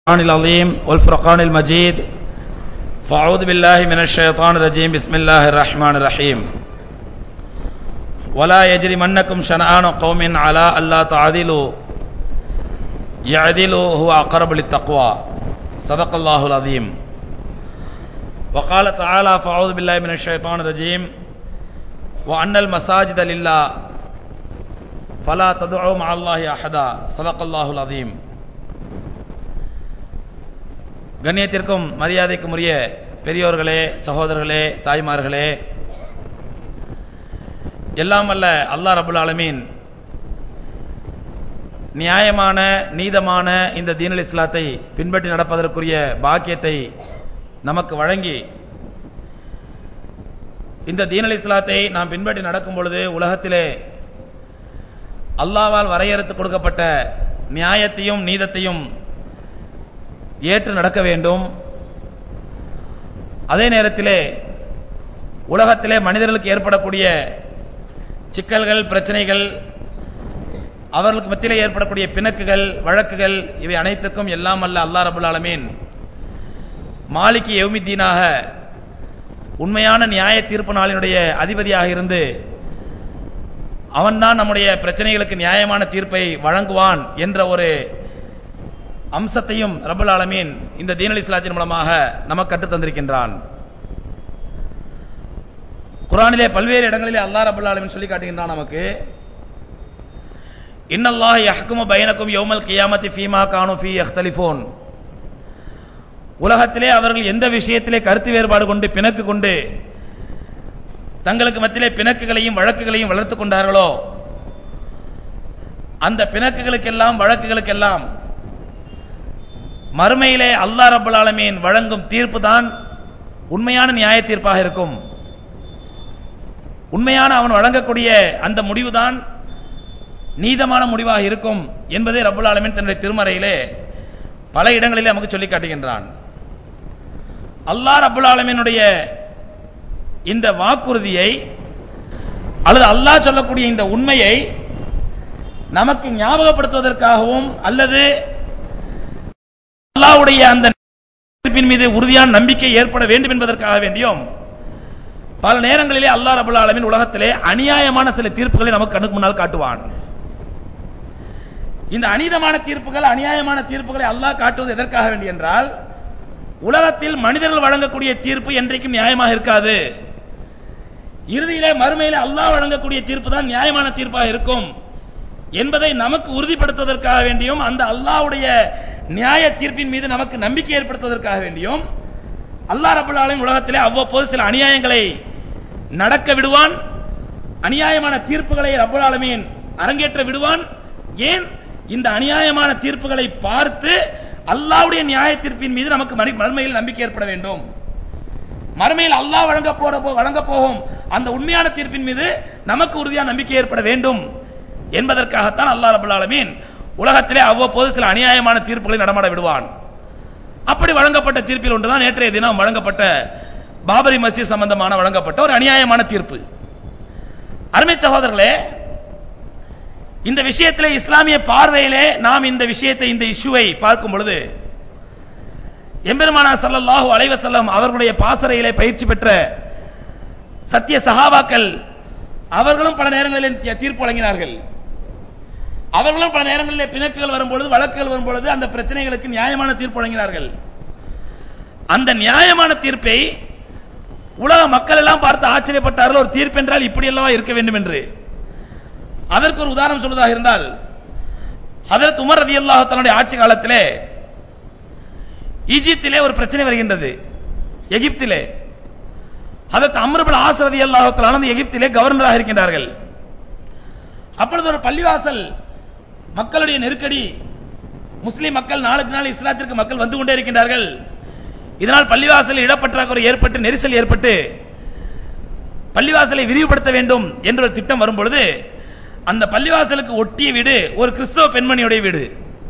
القرآن العظيم والفرقان المجيد فأعوذ بالله من الشيطان الرجيم بسم الله الرحمن الرحيم ولا يجرمنكم شنآن قوم على ألا تعدلوا يعدلوا هو أقرب للتقوى صدق الله العظيم وقال تعالى فأعوذ بالله من الشيطان الرجيم وأن المساجد لله فلا تدعوا مع الله أحدا صدق الله العظيم கண்ணியத்திற்கும் மரியாதைக்கும் உரிய பெரியோர்களே சகோதரர்களே தாய்மார்களே எல்லாம் அல்ல அல்லாஹ் ரபுல் ஆலமீன் நியாயமான நீதமான இந்த தீனல் இஸ்லாத்தை பின்பற்றி நடப்பதற்குரிய பாக்கியத்தை நமக்கு வழங்கி இந்த தீனல் இஸ்லாத்தை நாம் பின்பற்றி நடக்கும் பொழுது உலகத்திலே அல்லாவால் வரையறுத்து கொடுக்கப்பட்ட நியாயத்தையும் நீதத்தையும் ஏற்று நடக்க வேண்டும் அதே நேரத்திலே உலகத்திலே மனிதர்களுக்கு ஏற்படக்கூடிய சிக்கல்கள் பிரச்சனைகள் அவர்களுக்கு மத்தியிலே ஏற்படக்கூடிய பிணக்குகள் வழக்குகள் இவை அனைத்துக்கும் எல்லாம் அல்ல அல்லா ரபுல் ஆலமீன் மாலிக்கு எவ்மித்தீனாக உண்மையான நியாய தீர்ப்பு நாளினுடைய அதிபதியாக இருந்து அவன்தான் நம்முடைய பிரச்சனைகளுக்கு நியாயமான தீர்ப்பை வழங்குவான் என்ற ஒரு அம்சத்தையும் ரபுல் ஆலமீன் இந்த தீனல் இஸ்லாத்தின் மூலமாக நமக்கு கற்றுத் தந்திருக்கின்றான் குரானிலே பல்வேறு இடங்களிலே அல்லாஹ் ரபுல் ஆலமீன் சொல்லி காட்டுகின்றான் நமக்கு இன்னல்லாஹ் யஹ்குமு பைனக்கும் யௌமல் கியாமத்தி ஃபீமா கானு ஃபீ யஹ்தலிஃபூன் உலகத்திலே அவர்கள் எந்த விஷயத்திலே கருத்து வேறுபாடு கொண்டு பிணக்கு கொண்டு தங்களுக்கு மத்தியிலே பிணக்குகளையும் வழக்குகளையும் வளர்த்துக் கொண்டார்களோ அந்த பிணக்குகளுக்கெல்லாம் வழக்குகளுக்கெல்லாம் மறுமையிலே அல்லாஹ் ரபுல் ஆலமீன் வழங்கும் தீர்ப்பு தான் உண்மையான நியாய தீர்ப்பாக இருக்கும் உண்மையான அவன் வழங்கக்கூடிய அந்த முடிவுதான் நீதமான முடிவாக இருக்கும் என்பதை ரபுல் ஆலமீன் தன்னுடைய திருமறையிலே பல இடங்களிலே நமக்கு சொல்லி காட்டுகின்றான் அல்லாஹ் ரபுல் ஆலமீனுடைய இந்த வாக்குறுதியை அல்லது அல்லாஹ் சொல்லக்கூடிய இந்த உண்மையை நமக்கு ஞாபகப்படுத்துவதற்காகவும் அல்லது அல்லாவுடைய அந்த தீர்ப்பின் மீது உறுதியான நம்பிக்கை ஏற்பட வேண்டும் என்பதற்காக வேண்டியும் பல நேரங்களிலே அல்லா ரபுல் ஆலமின் உலகத்திலே அநியாயமான சில தீர்ப்புகளை நமக்கு கண்ணுக்கு முன்னால் காட்டுவான் இந்த அநீதமான தீர்ப்புகள் அநியாயமான தீர்ப்புகளை அல்லாஹ் காட்டுவது எதற்காக வேண்டி என்றால் உலகத்தில் மனிதர்கள் வழங்கக்கூடிய தீர்ப்பு என்றைக்கும் நியாயமாக இருக்காது இறுதியிலே மறுமையிலே அல்லாஹ் வழங்கக்கூடிய தீர்ப்பு தான் நியாயமான தீர்ப்பாக இருக்கும் என்பதை நமக்கு உறுதிப்படுத்துவதற்காக வேண்டியும் அந்த அல்லாஹ்வுடைய நியாய தீர்ப்பின் மீது நமக்கு நம்பிக்கை ஏற்படுத்துவதற்காக வேண்டியும் அல்லாஹ் ரபுல் ஆலமின் உலகத்திலே அவ்வப்போது சில அநியாயங்களை நடக்க விடுவான் அநியாயமான தீர்ப்புகளை ரபுல் ஆலமீன் அரங்கேற்ற விடுவான் ஏன் இந்த அநியாயமான தீர்ப்புகளை பார்த்து அல்லாஹ்வுடைய நியாய தீர்ப்பின் மீது நமக்கு மறுமையில் நம்பிக்கை ஏற்பட வேண்டும் மறுமையில் அல்லாஹ் வழங்க போற வழங்க போகும் அந்த உண்மையான தீர்ப்பின் மீது நமக்கு உறுதியான நம்பிக்கை ஏற்பட வேண்டும் என்பதற்காகத்தான் அல்லாஹ் ரபுல் ஆலமீன் உலகத்திலே அவ்வப்போது சில அநியாயமான தீர்ப்புகளை நடமாட விடுவான் அப்படி வழங்கப்பட்ட தீர்ப்பில் ஒன்றுதான் நேற்றைய தினம் வழங்கப்பட்ட பாபரி மஸ்ஜித் சம்பந்தமான வழங்கப்பட்ட ஒரு அநியாயமான தீர்ப்பு அருமை சகோதரர்களே இந்த விஷயத்திலே இஸ்லாமிய பார்வையிலே நாம் இந்த விஷயத்தை இந்த இஷ்யூவை பார்க்கும் பொழுது எம்பெருமானா சல்லல்லாஹு அலைவசல்லம் அவர்களுடைய பாசறையிலே பயிற்சி பெற்ற சத்திய சஹாபாக்கள் அவர்களும் பல நேரங்களில் தீர்ப்பு வழங்கினார்கள் அவர்களும் பல நேரங்களில் பிணக்குகள் வரும்பொழுது வழக்குகள் வரும்பொழுது அந்த பிரச்சனைகளுக்கு நியாயமான தீர்ப்பு வழங்கினார்கள் அந்த நியாயமான தீர்ப்பை உலக மக்கள் எல்லாம் பார்த்து ஆச்சரியப்பட்டார்கள் ஒரு தீர்ப்பு என்றால் இப்படி அல்லவா இருக்க வேண்டும் என்று அதற்கு ஒரு உதாரணம் சொல்வதாக இருந்தால் அதற்கு உமர் ரதி அல்லாஹ் தன்னுடைய ஆட்சி காலத்திலே ஈஜிப்திலே ஒரு பிரச்சனை வருகின்றது எகிப்திலே அதற்கு அம்ரபுல் ஆசரதி அல்லாஹ் எகிப்திலே கவர்னராக இருக்கின்றார்கள் அப்பொழுது ஒரு பள்ளிவாசல் மக்களுடைய நெருக்கடி முஸ்லிம் மக்கள் நாளுக்கு நாள் இஸ்லாத்திற்கு மக்கள் வந்து கொண்டே இருக்கின்றார்கள் இதனால் பள்ளிவாசல் இடப்பற்றாக்குறை ஏற்பட்டு நெரிசல் ஏற்பட்டு பள்ளிவாசலை விரிவுபடுத்த வேண்டும் என்ற ஒரு திட்டம் வரும் பொழுது அந்த பள்ளிவாசலுக்கு ஒட்டிய வீடு ஒரு கிறிஸ்தவ பெண்மணியுடைய வீடு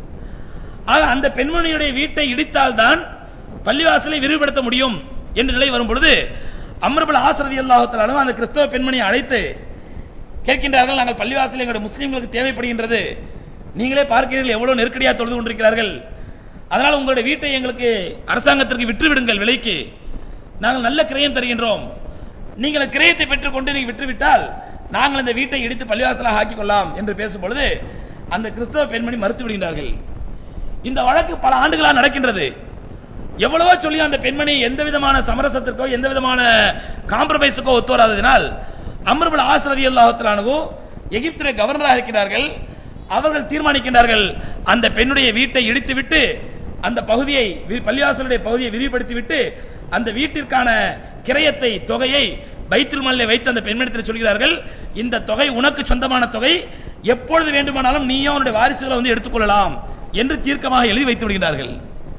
ஆக அந்த பெண்மணியுடைய வீட்டை இடித்தால் தான் பள்ளிவாசலை விரிவுபடுத்த முடியும் என்ற நிலை வரும் பொழுது அமர்புல் ஆசிரதி அல்லாஹத்தாலும் அந்த கிறிஸ்தவ பெண்மணியை அழைத்து கேட்கின்றார்கள் நாங்கள் பள்ளிவாசல் எங்களுடைய முஸ்லீம்களுக்கு தேவைப்படுகின்றது நீங்களே பார்க்கிறீர்கள் எவ்வளவு நெருக்கடியாக தொழுது கொண்டிருக்கிறார்கள் அதனால் உங்களுடைய வீட்டை எங்களுக்கு அரசாங்கத்திற்கு விற்று விடுங்கள் விலைக்கு நாங்கள் நல்ல கிரயம் தருகின்றோம் நீங்கள் அந்த கிரயத்தை பெற்றுக்கொண்டு நீங்கள் விற்றுவிட்டால் நாங்கள் இந்த வீட்டை இடித்து பள்ளிவாசலாக ஆக்கிக் கொள்ளலாம் என்று பேசும் பொழுது அந்த கிறிஸ்தவ பெண்மணி மறுத்து விடுகின்றார்கள் இந்த வழக்கு பல ஆண்டுகளாக நடக்கின்றது எவ்வளவோ சொல்லி அந்த பெண்மணி எந்த விதமான சமரசத்திற்கோ எந்த விதமான காம்ப்ரமைஸுக்கோ ஒத்து வராததினால் அமர்புல் ஆசிரதி அல்லாஹத்திலானவோ எகிப்துடைய கவர்னராக இருக்கிறார்கள் அவர்கள் தீர்மானிக்கின்றார்கள் அந்த பெண்ணுடைய வீட்டை இடித்துவிட்டு அந்த பகுதியை வி- பள்ளிவாசலுடைய பகுதியை விரிவுபடுத்திவிட்டு அந்த வீட்டிற்கான கிரயத்தை தொகையை பைத்துல் மாலிலே வைத்து அந்த பெண்மணித்தில் சொல்கிறார்கள் இந்த தொகை உனக்கு சொந்தமான தொகை எப்பொழுது வேண்டுமானாலும் நீயும் உன்னுடைய வாரிசுகளை வந்து எடுத்துக்கொள்ளலாம் என்று தீர்க்கமாக எழுதி வைத்து விடுகிறார்கள்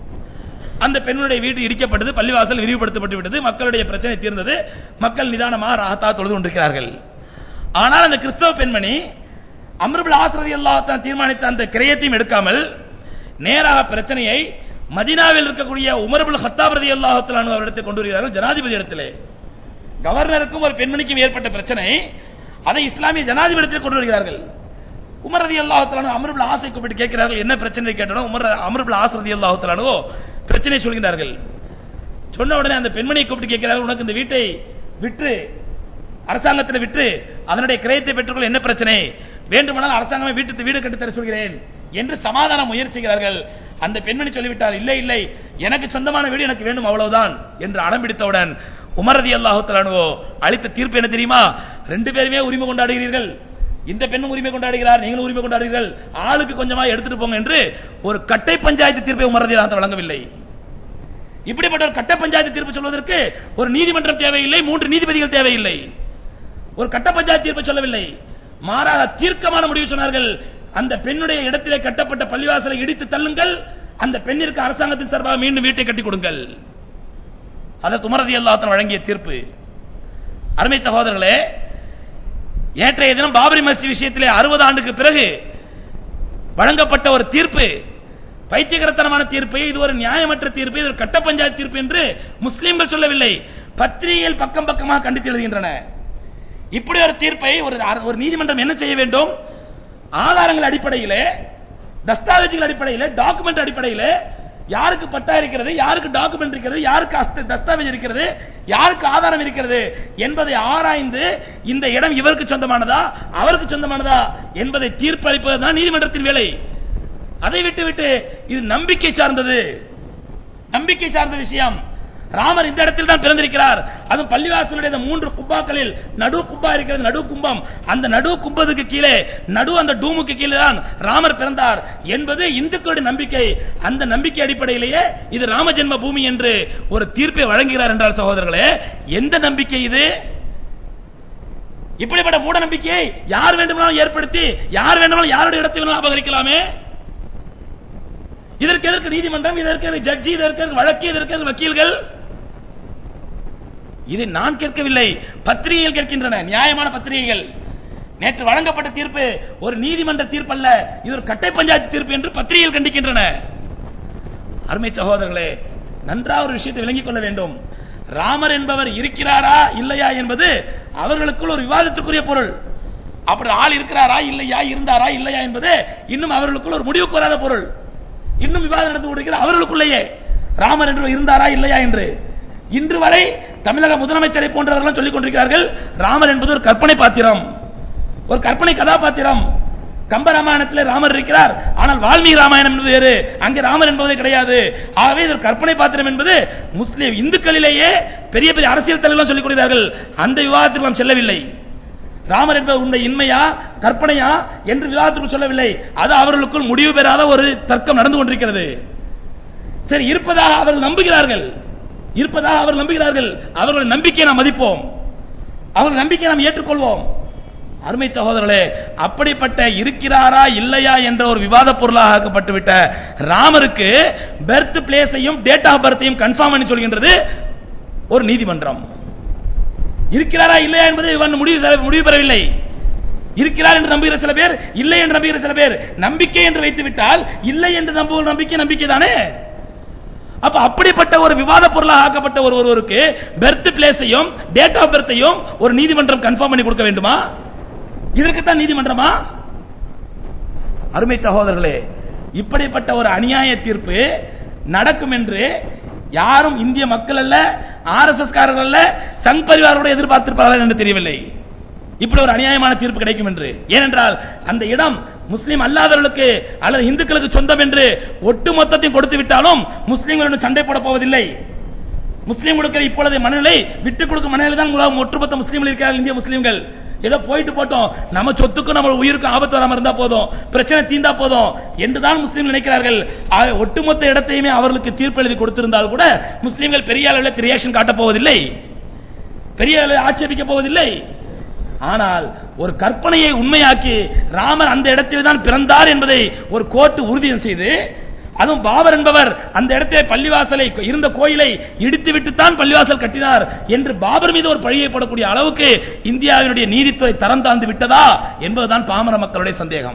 அந்த பெண்ணுடைய வீடு இடிக்கப்பட்டது பள்ளிவாசல் விரிவுபடுத்தப்பட்டு விட்டது மக்களுடைய பிரச்சனை தீர்ந்தது மக்கள் நிதானமாக ராகத்தா தொழுது கொண்டிருக்கிறார்கள் ஆனால் அந்த கிறிஸ்தவ பெண்மணி அம்ருபுல் ஆசிரதி அல்லாஹ் தீர்மானித்த அந்த கிரயத்தையும் எடுக்காமல் நேராக பிரச்சனையை மதீனாவில் இருக்கக்கூடிய உமர்புல் ஹத்தாப் ரதி அல்லாஹத்தாலு அவரிடத்தில் கொண்டு வருகிறார்கள் ஜனாதிபதி இடத்திலே கவர்னருக்கும் ஒரு பெண்மணிக்கும் ஏற்பட்ட பிரச்சனை அதை இஸ்லாமிய ஜனாதிபதியத்தில் கொண்டு வருகிறார்கள் உமர் ரதி அல்லாஹத்தாலு அமருபுல் ஆசை கூப்பிட்டு கேட்கிறார்கள் என்ன பிரச்சனை கேட்டனும் உமர் அமருபுல் ஆஸ் ரதி அல்லாஹத்தாலு பிரச்சனை சொல்கிறார்கள் சொன்ன உடனே அந்த பெண்மணியை கூப்பிட்டு கேட்கிறார்கள் உனக்கு இந்த வீட்டை விற்று அரசாங்கத்தில் விற்று அதனுடைய கிரயத்தை பெற்றுக்கொள்ள என்ன பிரச்சனை வேண்டுமானால் அரசாங்கமே வீட்டுக்கு வீடு கட்டித்தர சொல்கிறேன் என்று சமாதான முயற்சிக்கிறார்கள் அந்த பெண்மணி சொல்லிவிட்டார் இல்லை இல்லை எனக்கு சொந்தமான வீடு எனக்கு வேண்டும் அவ்வளவுதான் என்று அடம் பிடித்தவுடன் உமரதி அல்லாஹு அளித்த தீர்ப்பு என்ன தெரியுமா ரெண்டு பேருமே உரிமை கொண்டாடுகிறீர்கள் இந்த பெண்ணும் உரிமை கொண்டாடுகிறார் நீங்களும் உரிமை கொண்டாடுகிறீர்கள் ஆளுக்கு கொஞ்சமா எடுத்துட்டு போங்க என்று ஒரு கட்டை பஞ்சாயத்து தீர்ப்பை உமரதி அல்லாஹ் வழங்கவில்லை இப்படிப்பட்ட ஒரு கட்ட பஞ்சாயத்து தீர்ப்பு சொல்வதற்கு ஒரு நீதிமன்றம் தேவையில்லை மூன்று நீதிபதிகள் தேவையில்லை ஒரு கட்ட பஞ்சாயத்து தீர்ப்பு சொல்லவில்லை மாறாக தீர்க்கமான முடிவு சொன்னார்கள் அந்த பெண்ணுடைய இடத்திலே கட்டப்பட்ட பள்ளிவாசலை இடித்து தள்ளுங்கள் அந்த பெண்ணிற்கு அரசாங்கத்தின் சார்பாக மீண்டும் வீட்டை கட்டி கொடுங்கள் அதற்கு உமரதி அல்லாஹ் வழங்கிய தீர்ப்பு அருமை சகோதரர்களே நேற்றைய தினம் பாபரி மஸ்ஜித் விஷயத்திலே அறுபது ஆண்டுக்கு பிறகு வழங்கப்பட்ட ஒரு தீர்ப்பு பைத்தியகரத்தனமான தீர்ப்பு இது ஒரு நியாயமற்ற தீர்ப்பு இது ஒரு கட்ட பஞ்சாயத்து தீர்ப்பு என்று முஸ்லிம்கள் சொல்லவில்லை பத்திரிகைகள் பக்கம் பக்கமாக கண்டித்து எழுதுகின்றன இப்படி ஒரு தீர்ப்பை ஒரு ஒரு நீதிமன்றம் என்ன செய்ய வேண்டும் ஆதாரங்கள் அடிப்படையிலே தஸ்தாவேஜுகள் அடிப்படையிலே டாக்குமெண்ட் அடிப்படையிலே யாருக்கு பட்டா இருக்கிறது யாருக்கு டாக்குமெண்ட் இருக்கிறது யாருக்கு அஸ்த- தஸ்தாவேஜ் இருக்கிறது யாருக்கு ஆதாரம் இருக்கிறது என்பதை ஆராய்ந்து இந்த இடம் இவருக்கு சொந்தமானதா அவருக்கு சொந்தமானதா என்பதை தீர்ப்பு அளிப்பதுதான் நீதிமன்றத்தின் வேலை அதை விட்டு விட்டு இது நம்பிக்கை சார்ந்தது நம்பிக்கை சார்ந்த விஷயம் ராமர் இந்த இடத்தில் தான் பிறந்திருக்கிறார் அதுவும் பள்ளிவாசலுடைய இந்த மூன்று குப்பாக்களில் நடு குப்பா இருக்கிறது நடு கும்பம் அந்த நடு கும்பத்துக்கு கீழே நடு அந்த டூமுக்கு கீழே தான் ராமர் பிறந்தார் என்பது இந்துக்களுடைய நம்பிக்கை அந்த நம்பிக்கை அடிப்படையிலேயே இது ராம ஜென்ம பூமி என்று ஒரு தீர்ப்பை வழங்குகிறார் என்றால் சகோதரர்களே எந்த நம்பிக்கை இது இப்படிப்பட்ட மூட நம்பிக்கையை யார் வேண்டுமானாலும் ஏற்படுத்தி யார் வேண்டுமானாலும் யாருடைய இடத்தை வேணாலும் அபகரிக்கலாமே இதற்கு எதற்கு நீதிமன்றம் இதற்கு எதற்கு ஜட்ஜி இதற்கு எதற்கு வழக்கு இதற்கு எதற்கு வக்கீல்கள் இது நான் கேட்கவில்லை பத்திரிகைகள் கேட்கின்றன நியாயமான பத்திரிகைகள் நேற்று வழங்கப்பட்ட தீர்ப்பு ஒரு நீதிமன்ற தீர்ப்பு அல்ல இது ஒரு கட்டை பஞ்சாயத்து தீர்ப்பு என்று பத்திரிகைகள் கண்டிக்கின்றன அருமை சகோதரர்களே நன்றாக ஒரு விஷயத்தை விளங்கிக் கொள்ள வேண்டும் ராமர் என்பவர் இருக்கிறாரா இல்லையா என்பது அவர்களுக்குள் ஒரு விவாதத்துக்குரிய பொருள் அப்படி ஆள் இருக்கிறாரா இல்லையா இருந்தாரா இல்லையா என்பது இன்னும் அவர்களுக்குள் ஒரு முடிவுக்கு வராத பொருள் இன்னும் விவாதம் நடந்து கொண்டிருக்கிற அவர்களுக்குள்ளேயே ராமர் என்று இருந்தாரா இல்லையா என்று இன்று வரை தமிழக முதலமைச்சரை போன்றவர்கள் சொல்லிக் கொண்டிருக்கிறார்கள் ராமர் என்பது ஒரு கற்பனை பாத்திரம் ஒரு கற்பனை கதாபாத்திரம் கம்பராமாயணத்தில் ராமர் இருக்கிறார் ஆனால் வால்மீகி ராமாயணம் என்பது வேறு அங்கே ராமர் என்பது கிடையாது ஆகவே இது ஒரு கற்பனை பாத்திரம் என்பது முஸ்லிம் இந்துக்களிலேயே பெரிய பெரிய அரசியல் தலைவர்கள் சொல்லிக் கொள்கிறார்கள் அந்த விவாதத்தில் நாம் செல்லவில்லை ராமர் என்பது உண்மை இன்மையா கற்பனையா என்று விவாதத்துக்கு சொல்லவில்லை அது அவர்களுக்குள் முடிவு பெறாத ஒரு தர்க்கம் நடந்து கொண்டிருக்கிறது சரி இருப்பதாக அவர்கள் நம்புகிறார்கள் இருப்பதாக அவர்கள் நம்புகிறார்கள் அவர்கள் நம்பிக்கையை நாம் மதிப்போம் அவர்கள் நம்பிக்கையை நாம் ஏற்றுக்கொள்வோம் அருமை சகோதரர்களே அப்படிப்பட்ட இருக்கிறாரா இல்லையா என்ற ஒரு விவாத பொருளாக ஆக்கப்பட்டு விட்ட ராமருக்கு பெர்த் பிளேஸையும் டேட் ஆஃப் பர்த்தையும் கன்ஃபார்ம் பண்ணி சொல்கின்றது ஒரு நீதிமன்றம் இருக்கிறாரா இல்லையா என்பதை இவன் முடிவு செய்ய- முடிவு பெறவில்லை இருக்கிறார் என்று நம்புகிற சில பேர் இல்லை என்று நம்புகிற சில பேர் நம்பிக்கை என்று வைத்து விட்டால் இல்லை என்று நம்புகிற நம்பிக்கை நம்பிக்கை தானே அப்ப அப்படிப்பட்ட ஒரு விவாத பொருளாக ஆக்கப்பட்ட ஒரு ஒருவருக்கு பெர்த் பிளேஸையும் டேட் ஆஃப் பர்த்தையும் ஒரு நீதிமன்றம் கன்ஃபார்ம் பண்ணி கொடுக்க வேண்டுமா இதற்குத்தான் நீதிமன்றமா அருமை சகோதரர்களே இப்படிப்பட்ட ஒரு அநியாய தீர்ப்பு நடக்கும் என்று யாரும் இந்திய மக்கள் அல்ல ஆர்எஸ்எஸ் காரர்கள் அல்ல சங் பரிவாரோட எதிர்பார்த்திருப்பார்கள் என்று தெரியவில்லை இப்படி ஒரு அநியாயமான தீர்ப்பு கிடைக்கும் என்று ஏனென்றால் அந்த இடம் முஸ்லிம் அல்லாதவர்களுக்கு அல்லது இந்துக்களுக்கு சொந்தம் என்று ஒட்டு மொத்தத்தையும் கொடுத்து விட்டாலும் முஸ்லிம்களுடன் சண்டை போட போவதில்லை முஸ்லிம்களுக்கு இப்பொழுது மனநிலை விட்டுக் கொடுக்கும் மனநிலை தான் உலகம் ஒட்டுமொத்த முஸ்லிம்கள் இருக்கிறார்கள் இந்திய முஸ்லிம்கள் ஏதோ போயிட்டு போட்டோம் நம்ம சொத்துக்கும் நம்ம உயிருக்கும் ஆபத்து வராம இருந்தா போதும் பிரச்சனை தீந்தா போதும் என்றுதான் முஸ்லிம் நினைக்கிறார்கள் ஆக, ஒட்டுமொத்த இடத்தையுமே அவர்களுக்கு தீர்ப்பு எழுதி கொடுத்திருந்தால் கூட முஸ்லிம்கள் பெரிய அளவில் ரியாக்ஷன் காட்டப் போவதில்லை பெரிய அளவில் ஆட்சேபிக்க போவதில்லை ஆனால் ஒரு கற்பனையை உண்மையாக்கி ராமர் அந்த இடத்தில் தான் பிறந்தார் என்பதை ஒரு கோர்ட்டு உறுதியம் செய்து அதுவும் பாபர் என்பவர் அந்த இடத்திலே பள்ளிவாசலை இருந்த கோயிலை இடித்து விட்டுத்தான் பள்ளிவாசல் கட்டினார் என்று பாபர் மீது ஒரு பழியை போடக்கூடிய அளவுக்கு இந்தியாவினுடைய நீதித்துறை தரம் தாழ்ந்து விட்டதா என்பதுதான் பாமர மக்களுடைய சந்தேகம்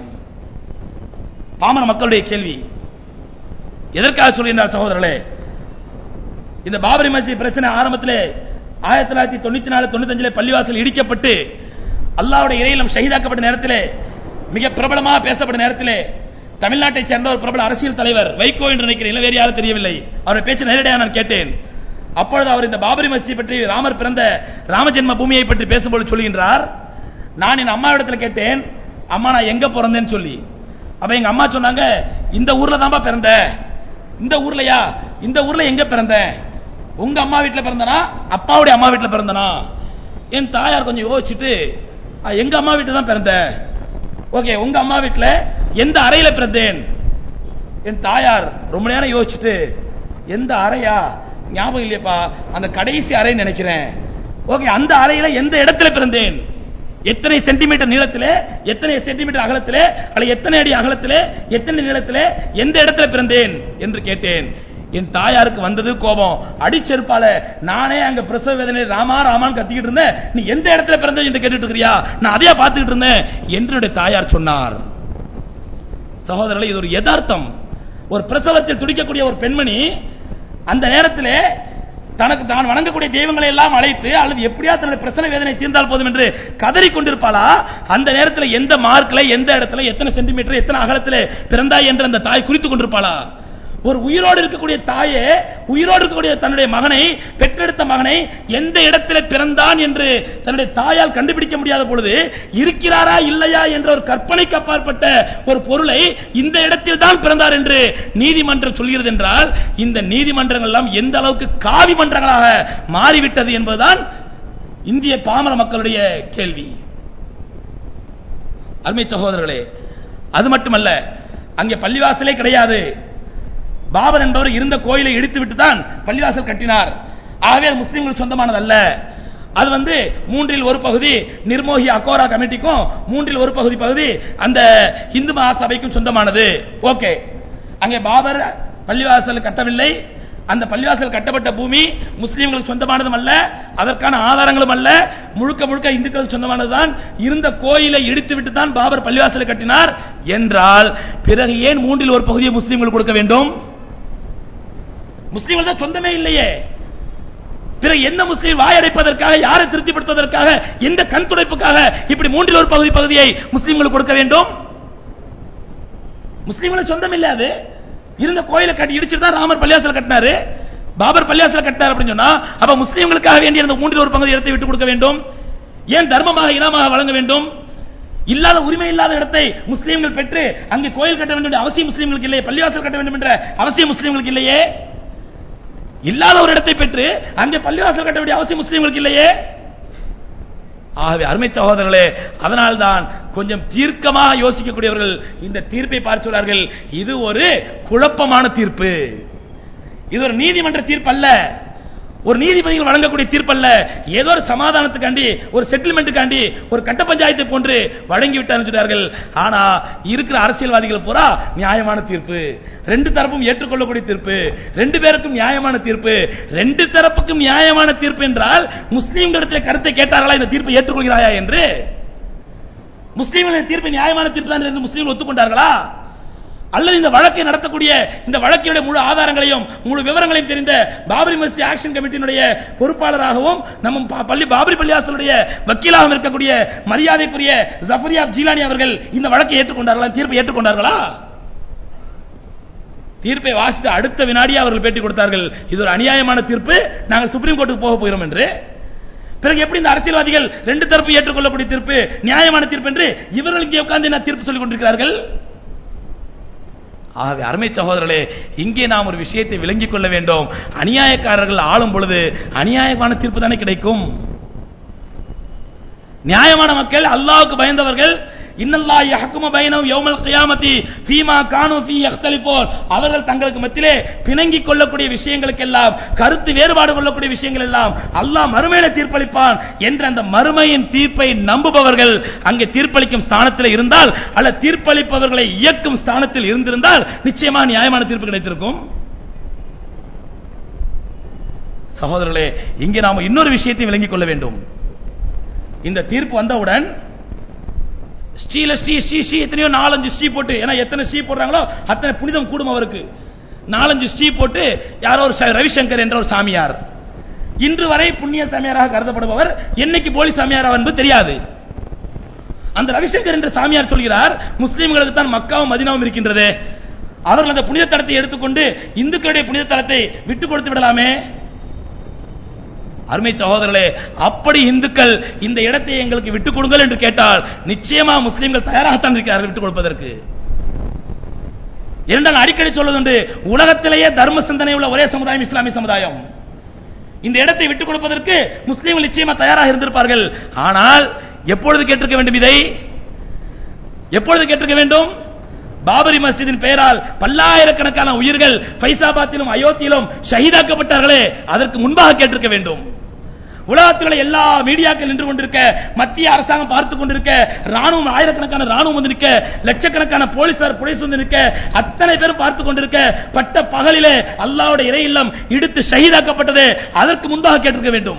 பாமர மக்களுடைய கேள்வி எதற்காக சொல்கின்றார் சகோதரர்களே இந்த பாபரி மசீத் பிரச்சனை ஆரம்பத்திலே ஆயிரத்தி தொள்ளாயிரத்தி தொண்ணூத்தி நாலு தொண்ணூத்தஞ்சிலே பள்ளிவாசல் இடிக்கப்பட்டு அல்லாஹ்வுடைய இறையிலும் ஷஹீதாக்கப்பட்ட நேரத்திலே மிக பிரபலமாக பேசப்பட்ட நேரத்திலே தமிழ்நாட்டை சேர்ந்த ஒரு பிரபல அரசியல் தலைவர் வைகோ என்று நினைக்கிறேன் இல்லை வேறு யாரும் தெரியவில்லை அவருடைய பேச்சு நேரடியாக நான் கேட்டேன் அப்பொழுது அவர் இந்த பாபரி மசீத் பற்றி ராமர் பிறந்த ராமஜென்ம பூமியை பற்றி பேசும்போது சொல்கின்றார் நான் என் அம்மாவிடத்தில் கேட்டேன் அம்மா நான் எங்க பிறந்தேன்னு சொல்லி அப்ப எங்க அம்மா சொன்னாங்க இந்த ஊர்ல தான்பா பிறந்த இந்த ஊர்லயா இந்த ஊர்ல எங்க பிறந்த உங்க அம்மா வீட்ல பிறந்தனா அப்பாவுடைய அம்மா வீட்ல பிறந்தனா என் தாயார் கொஞ்சம் யோசிச்சுட்டு "ஆ, எங்க அம்மா வீட்டுல தான் பிறந்த ஓகே உங்க அம்மா வீட்ல எந்த அறையில பிறந்தேன் என் தாயார் ரொம்ப நேரம் யோசிச்சுட்டு எந்த அறையா ஞாபகம் இல்லையப்பா அந்த கடைசி அறை நினைக்கிறேன் ஓகே அந்த அறையில எந்த இடத்துல பிறந்தேன் எத்தனை சென்டிமீட்டர் நீளத்திலே எத்தனை சென்டிமீட்டர் அகலத்திலே அல்லது எத்தனை அடி அகலத்திலே எத்தனை நீளத்திலே எந்த இடத்துல பிறந்தேன் என்று கேட்டேன் என் தாயாருக்கு வந்தது கோபம் அடிச்செருப்பால நானே அங்க பிரசவ வேதனை ராமா ராமான்னு கத்திக்கிட்டு இருந்தேன் நீ எந்த இடத்துல பிறந்த என்று கேட்டுட்டு இருக்கிறியா நான் அதையா பார்த்துக்கிட்டு இருந்தேன் என்று என்னுடைய தாயார் சொன்னார் சகோதரர்களே இது ஒரு யதார்த்தம் ஒரு பிரசவத்தில் துடிக்கக்கூடிய ஒரு பெண்மணி அந்த நேரத்திலே தனக்கு தான் வணங்கக்கூடிய தெய்வங்களை எல்லாம் அழைத்து அல்லது எப்படியா தன்னுடைய பிரசன வேதனை தீர்ந்தால் போதும் என்று கதறி கொண்டிருப்பாளா அந்த நேரத்தில் எந்த மார்க்ல எந்த இடத்துல எத்தனை சென்டிமீட்டர் எத்தனை அகலத்திலே பிறந்தாய் என்று அந்த தாய் குறித்துக் கொண்டிருப்பாளா ஒரு உயிரோடு இருக்கக்கூடிய தாயே உயிரோடு இருக்கக்கூடிய தன்னுடைய மகனை பெற்றெடுத்த மகனை எந்த இடத்துல பிறந்தான் என்று தன்னுடைய தாயால் கண்டுபிடிக்க முடியாத பொழுது இருக்கிறாரா இல்லையா என்ற ஒரு கற்பனைக்கு அப்பாற்பட்ட ஒரு பொருளை இந்த இடத்தில் தான் பிறந்தார் என்று நீதிமன்றம் சொல்கிறது என்றால் இந்த நீதிமன்றங்கள் எல்லாம் எந்த அளவுக்கு காவி மன்றங்களாக மாறிவிட்டது என்பதுதான் இந்திய பாமர மக்களுடைய கேள்வி அருமை சகோதரர்களே அது மட்டுமல்ல அங்கே பள்ளிவாசலே கிடையாது பாபர் என்பவர் இருந்த கோயிலை இடித்து விட்டு தான் பள்ளிவாசல் கட்டினார் ஆகவே அது முஸ்லிம்களுக்கு சொந்தமானது அல்ல அது வந்து மூன்றில் ஒரு பகுதி நிர்மோகி அகோரா கமிட்டிக்கும் மூன்றில் ஒரு பகுதி பகுதி அந்த இந்து மகாசபைக்கும் சொந்தமானது ஓகே அங்கே பாபர் பள்ளிவாசல் கட்டவில்லை அந்த பள்ளிவாசல் கட்டப்பட்ட பூமி முஸ்லிம்களுக்கு சொந்தமானதும் அல்ல அதற்கான ஆதாரங்களும் அல்ல முழுக்க முழுக்க இந்துக்களுக்கு சொந்தமானதுதான் இருந்த கோயிலை இடித்து விட்டு தான் பாபர் பள்ளிவாசலை கட்டினார் என்றால் பிறகு ஏன் மூன்றில் ஒரு பகுதியை முஸ்லிம்கள் கொடுக்க வேண்டும் முஸ்லிம்கள் தான் சொந்தமே இல்லையே பிறகு எந்த முஸ்லீம் வாயடைப்பதற்காக யாரை திருப்திப்படுத்துவதற்காக எந்த கண் துடைப்புக்காக இப்படி மூன்றில் ஒரு பகுதி பகுதியை முஸ்லிம்களுக்கு கொடுக்க வேண்டும் முஸ்லிம்களுக்கு சொந்தம் இல்ல அது இருந்த கோயிலை கட்டி இடிச்சிட்டு தான் ராமர் பள்ளியாசல் கட்டினாரு பாபர் பள்ளியாசல் கட்டினார் அப்படின்னு சொன்னா அப்ப முஸ்லிம்களுக்காக வேண்டிய அந்த மூன்றில் ஒரு பகுதி இடத்தை விட்டு கொடுக்க வேண்டும் ஏன் தர்மமாக இனமாக வழங்க வேண்டும் இல்லாத உரிமை இல்லாத இடத்தை முஸ்லிம்கள் பெற்று அங்கே கோயில் கட்ட வேண்டும் என்ற அவசியம் முஸ்லிம்களுக்கு இல்லையே பள்ளிவாசல் கட்ட வேண்டும் என்ற அவசியம் முஸ்லிம்களுக்கு இல்லையே இல்லாத ஒரு இடத்தை பெற்று அங்கே பள்ளிவாசல் கட்ட வேண்டிய அவசியம் முஸ்லிம்களுக்கு இல்லையே ஆகவே அருமை சகோதரர்களே அதனால்தான் கொஞ்சம் தீர்க்கமாக யோசிக்கக்கூடியவர்கள் இந்த தீர்ப்பை பார்த்து சொல்றார்கள் இது ஒரு குழப்பமான தீர்ப்பு இது ஒரு நீதிமன்ற தீர்ப்பு அல்ல ஒரு நீதிபதிகள் வழங்கக்கூடிய தீர்ப்பல்ல ஏதோ ஒரு சமாதானத்துக்காண்டி ஒரு செட்டில்மெண்ட்டுக்காண்டி ஒரு கட்ட பஞ்சாயத்து போன்று வழங்கி விட்டார்னு சொல்றார்கள் ஆனா இருக்கிற அரசியல்வாதிகள் பூரா நியாயமான தீர்ப்பு ரெண்டு தரப்பும் ஏற்றுக்கொள்ளக்கூடிய தீர்ப்பு ரெண்டு பேருக்கும் நியாயமான தீர்ப்பு ரெண்டு தரப்புக்கும் நியாயமான தீர்ப்பு என்றால் முஸ்லீம்களிடத்தில் கருத்தை கேட்டார்களா இந்த தீர்ப்பை ஏற்றுக்கொள்கிறாயா என்று முஸ்லீம்கள் இந்த தீர்ப்பு நியாயமான தீர்ப்பு தான் என்று முஸ்லீம்கள் ஒத்துக்கொண்டார்களா அல்லது இந்த வழக்கை நடத்தக்கூடிய இந்த வழக்கினுடைய முழு ஆதாரங்களையும் முழு விவரங்களையும் தெரிந்த பாபரி மஸ்ஜித் ஆக்ஷன் கமிட்டியினுடைய பொறுப்பாளராகவும் நம்ம ப- பள்ளி பாபரி பள்ளியாசலுடைய வக்கீலாகவும் இருக்கக்கூடிய மரியாதைக்குரிய ஜஃபரியா ஜீலானி அவர்கள் இந்த வழக்கை ஏற்றுக்கொண்டார்களா தீர்ப்பை ஏற்றுக்கொண்டார்களா தீர்ப்பை வாசித்த அடுத்த வினாடியே அவர்கள் பேட்டி கொடுத்தார்கள் இது ஒரு அநியாயமான தீர்ப்பு நாங்கள் சுப்ரீம் கோர்ட்டுக்கு போக போகிறோம் என்று பிறகு எப்படி இந்த அரசியல்வாதிகள் ரெண்டு தரப்பு ஏற்றுக்கொள்ளக்கூடிய தீர்ப்பு நியாயமான தீர்ப்பு என்று இவர்கள் இங்கே உட்கார்ந்து என்ன தீர்ப்பு சொல்லிக் கொண்டிருக்கிறார்கள் ஆகவே அருமை சகோதரர்களே இங்கே நாம் ஒரு விஷயத்தை விளங்கிக் கொள்ள வேண்டும் அநியாயக்காரர்கள் ஆளும் பொழுது அநியாயமான தீர்ப்பு தானே கிடைக்கும் நியாயமான மக்கள் அல்லாஹ்வுக்கு பயந்தவர்கள் இன்னல்லா யஹ்குமு பைனஹும் யௌமல் கியாமத்தி ஃபீமா கானு ஃபீ யக்தலிஃபூன் அவர்கள் தங்களுக்கு மத்தியிலே பிணங்கிக் கொள்ளக்கூடிய விஷயங்களுக்கெல்லாம் கருத்து வேறுபாடு கொள்ளக்கூடிய விஷயங்கள் எல்லாம் அல்லாஹ் மறுமையில தீர்ப்பளிப்பான் என்ற அந்த மறுமையின் தீர்ப்பை நம்புபவர்கள் அங்கே தீர்ப்பளிக்கும் ஸ்தானத்தில் இருந்தால் அல்ல தீர்ப்பளிப்பவர்களை இயக்கும் ஸ்தானத்தில் இருந்திருந்தால் நிச்சயமா நியாயமான தீர்ப்பு கிடைத்திருக்கும் சகோதரர்களே இங்கே நாம இன்னொரு விஷயத்தை விளங்கிக் கொள்ள வேண்டும் இந்த தீர்ப்பு வந்தவுடன் ஸ்ரீல ஸ்ரீ ஸ்ரீ ஸ்ரீ எத்தனையோ நாலஞ்சு ஸ்ரீ போட்டு ஏன்னா எத்தனை ஸ்ரீ போடுறாங்களோ அத்தனை புனிதம் கூடும் அவருக்கு நாலஞ்சு ஸ்ரீ போட்டு யாரோ ஒரு ச- ரவிசங்கர் என்ற ஒரு சாமியார் இன்று வரை புண்ணிய சாமியாராக கருதப்படுபவர் என்னைக்கு போலி சாமியார் என்பது தெரியாது அந்த ரவிசங்கர் என்ற சாமியார் சொல்கிறார் முஸ்லிம்களுக்கு தான் மக்காவும் மதினாவும் இருக்கின்றது அவர்கள் அந்த புனித தலத்தை எடுத்துக்கொண்டு இந்துக்களுடைய புனித தலத்தை விட்டு கொடுத்து விடலாமே அருமை சகோதரர்களே அப்படி இந்துக்கள் இந்த இடத்தை எங்களுக்கு விட்டுக் கொடுங்கள் என்று கேட்டால் நிச்சயமா முஸ்லிம்கள் தயாராகத்தான் இருக்கிறார்கள் விட்டுக் கொடுப்பதற்கு இரண்டால் அடிக்கடி சொல்வதுண்டு உலகத்திலேயே தர்ம சிந்தனை உள்ள ஒரே சமுதாயம் இஸ்லாமிய சமுதாயம் இந்த இடத்தை விட்டுக் கொடுப்பதற்கு முஸ்லிம்கள் நிச்சயமா தயாராக இருந்திருப்பார்கள் ஆனால் எப்பொழுது கேட்டிருக்க வேண்டும் இதை எப்பொழுது கேட்டிருக்க வேண்டும் பாபரி மஸ்ஜிதின் பெயரால் பல்லாயிரக்கணக்கான உயிர்கள் ஃபைசாபாத்திலும் அயோத்தியிலும் ஷஹீதாக்கப்பட்டார்களே அதற்கு முன்பாக கேட்டிருக்க வேண்டும் உலகத்தில் எல்லா மீடியாக்கள் நின்று கொண்டிருக்க மத்திய அரசாங்கம் பார்த்து கொண்டிருக்க ராணுவம் ஆயிரக்கணக்கான ராணுவம் வந்து நிற்க லட்சக்கணக்கான போலீசார் புலிஸ் வந்து நிற்க அத்தனை பேர் பார்த்து கொண்டிருக்க பட்ட பகலிலே அல்லாஹ்வுடைய இறை இல்லம் இடித்து ஷஹீதாக்கப்பட்டது அதற்கு முன்பாக கேட்டிருக்க வேண்டும்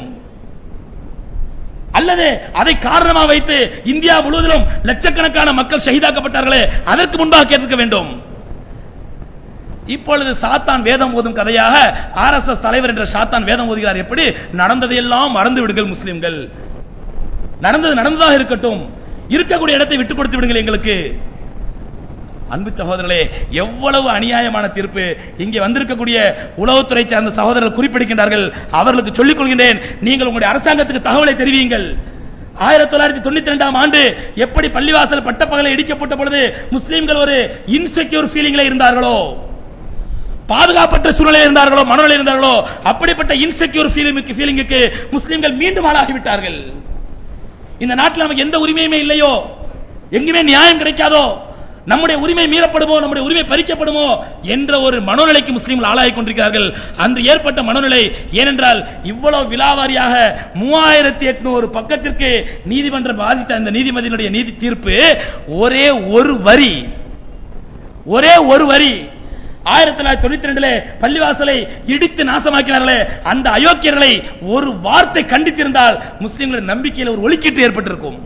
அல்லது அதை காரணமாக வைத்து இந்தியா முழுவதிலும் லட்சக்கணக்கான மக்கள் ஷஹீதாக்கப்பட்டார்களே அதற்கு முன்பாக கேட்டிருக்க வேண்டும் இப்பொழுது சாத்தான் வேதம் ஓதும் கதையாக ஆர்எஸ்எஸ் தலைவர் என்ற சாத்தான் வேதம் ஓதுகிறார் எப்படி நடந்ததையெல்லாம் மறந்து விடுங்கள் முஸ்லிம்கள் நடந்தது நடந்ததாக இருக்கட்டும் இருக்கக்கூடிய இடத்தை விட்டுக் கொடுத்து விடுங்கள் எங்களுக்கு அன்பு சகோதரர்களே எவ்வளவு அநியாயமான தீர்ப்பு இங்கே வந்திருக்கக்கூடிய உளவுத்துறை சார்ந்த சகோதரர்கள் குறிப்பிடுகின்றார்கள் அவர்களுக்கு சொல்லிக் கொள்கின்றேன் நீங்கள் உங்களுடைய அரசாங்கத்துக்கு தகவலை தெரிவியுங்கள் ஆயிரத்தி தொள்ளாயிரத்தி தொண்ணூத்தி ரெண்டாம் ஆண்டு எப்படி பள்ளிவாசல் பட்டப்பகலை இடிக்கப்பட்ட பொழுது முஸ்லிம்கள் ஒரு இன்செக்யூர் ஃபீலிங்ல இருந்தார்களோ பாதுகாப்பற்ற சூழ்நிலை இருந்தார்களோ மனநிலை இருந்தார்களோ அப்படிப்பட்ட இன்செக்யூர் ஃபீலிங்க்கு ஃபீலிங்குக்கு முஸ்லிம்கள் மீண்டும் ஆளாகிவிட்டார்கள் இந்த நாட்டில் நமக்கு எந்த உரிமையுமே இல்லையோ எங்குமே நியாயம் கிடைக்காதோ நம்முடைய உரிமை மீறப்படுமோ நம்முடைய உரிமை பறிக்கப்படுமோ என்ற ஒரு மனோநிலைக்கு முஸ்லிம்கள் ஆளாகிக் கொண்டிருக்கிறார்கள் அன்று ஏற்பட்ட மனோநிலை ஏனென்றால் இவ்வளவு விலாவாரியாக மூவாயிரத்தி எட்நூறு பக்கத்திற்கு நீதிமன்றம் வாதித்த அந்த நீதிமதியினுடைய நீதி தீர்ப்பு ஒரே ஒரு வரி ஒரே ஒரு வரி ஆயிரத்தி தொள்ளாயிரத்தி தொண்ணூத்தி ரெண்டுல பள்ளிவாசலை இடித்து நாசமாக்கினார்களே அந்த அயோக்கியர்களை ஒரு வார்த்தை கண்டித்திருந்தால் முஸ்லிம்களின் நம்பிக்கையில் ஒரு ஒலிக்கீட்டு ஏற்பட்டிருக்கும்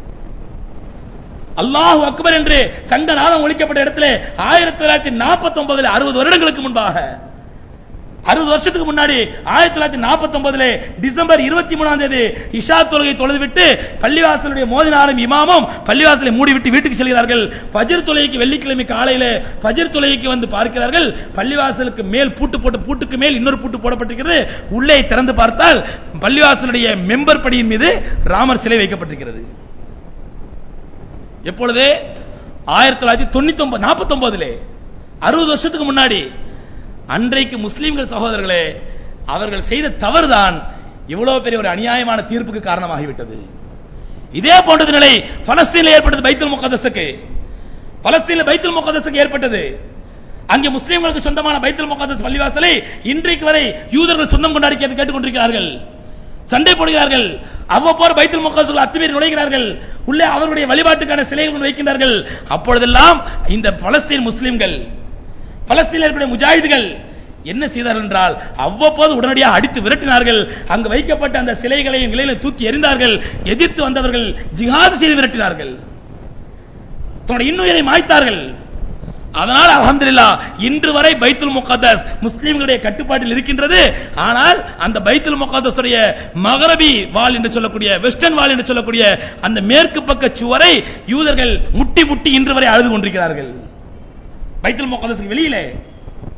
அல்லாஹ் அக்பர் என்று சங்கநாதம் ஒழிக்கப்பட்ட இடத்துல ஆயிரத்தி தொள்ளாயிரத்தி நாற்பத்தி ஒன்பதுல அறுபது வருடங்களுக்கு முன்பாக அறுபது வருஷத்துக்கு முன்னாடி ஆயிரத்தி தொள்ளாயிரத்தி நாற்பத்தி ஒன்பதுல டிசம்பர் இருபத்தி மூணாம் தேதி இஷா தொழுகை தொழுது விட்டு பள்ளிவாசலுடைய மோதினாலும் இமாமும் பள்ளிவாசலை மூடிவிட்டு வீட்டுக்கு செல்கிறார்கள் ஃபஜர் தொழுகைக்கு வெள்ளிக்கிழமை காலையில ஃபஜர் தொழுகைக்கு வந்து பார்க்கிறார்கள் பள்ளிவாசலுக்கு மேல் பூட்டு போட்டு பூட்டுக்கு மேல் இன்னொரு பூட்டு போடப்பட்டிருக்கிறது உள்ளே திறந்து பார்த்தால் பள்ளிவாசலுடைய மெம்பர் படியின் மீது ராமர் சிலை வைக்கப்பட்டிருக்கிறது எப்பொழுது ஆயிரத்தி தொள்ளாயிரத்தி தொண்ணூத்தி ஒன்பது நாற்பத்தி ஒன்பதுல அறுபது வருஷத்துக்கு முன்னாடி அன்றைக்கு முஸ்லிம்கள் சகோதரர்களே அவர்கள் செய்த தவறுதான் இவ்வளவு பெரிய ஒரு அநியாயமான தீர்ப்புக்கு காரணமாகிவிட்டது இதே போன்றது நிலை பலஸ்தீனில் ஏற்பட்டது பைத்துல் முகதஸுக்கு பலஸ்தீனில் பைத்துல் முகதஸுக்கு ஏற்பட்டது அங்கே முஸ்லிம்களுக்கு சொந்தமான பைத்துல் முகதஸ் பள்ளிவாசலை இன்றைக்கு வரை யூதர்கள் சொந்தம் கொண்டாடி கேட்டு கேட்டுக்கொண்டிருக்கிறார்கள் சண்டை போடுகிறார்கள் அவ்வப்போது பைத்துல் முகதஸுக்குள் அத்துமீறி நுழைகிறார்கள் உள்ளே அவருடைய வழிபாட்டுக்கான சிலைகள் வைக்கின்றார்கள் அப்பொழுதெல்லாம் இந்த பலஸ்தீன் முஸ்லிம்கள் பலஸ்தீனில் இருக்கிற முஜாஹிதுகள் என்ன செய்தார்கள் என்றால் அவ்வப்போது உடனடியாக அடித்து விரட்டினார்கள் அங்கு வைக்கப்பட்ட அந்த சிலைகளையும் நிலையில தூக்கி எறிந்தார்கள் எதிர்த்து வந்தவர்கள் ஜிஹாது செய்து விரட்டினார்கள் தன்னுடைய இன்னுயிரை மாய்த்தார்கள் அதனால் அல்ஹம்துலில்லாஹ் இன்று வரை பைத்துல் முகத்தஸ் முஸ்லிம்களுடைய கட்டுப்பாட்டில் இருக்கின்றது ஆனால் அந்த பைத்துல் முகத்தஸ் உடைய மகரபி வால் என்று சொல்லக்கூடிய வெஸ்டர்ன் வால் என்று சொல்லக்கூடிய அந்த மேற்கு பக்க சுவரை யூதர்கள் முட்டி முட்டி இன்று வரை அழுது கொண்டிருக்கிறார்கள் பைத்துல் முகத்தஸுக்கு வெளியிலே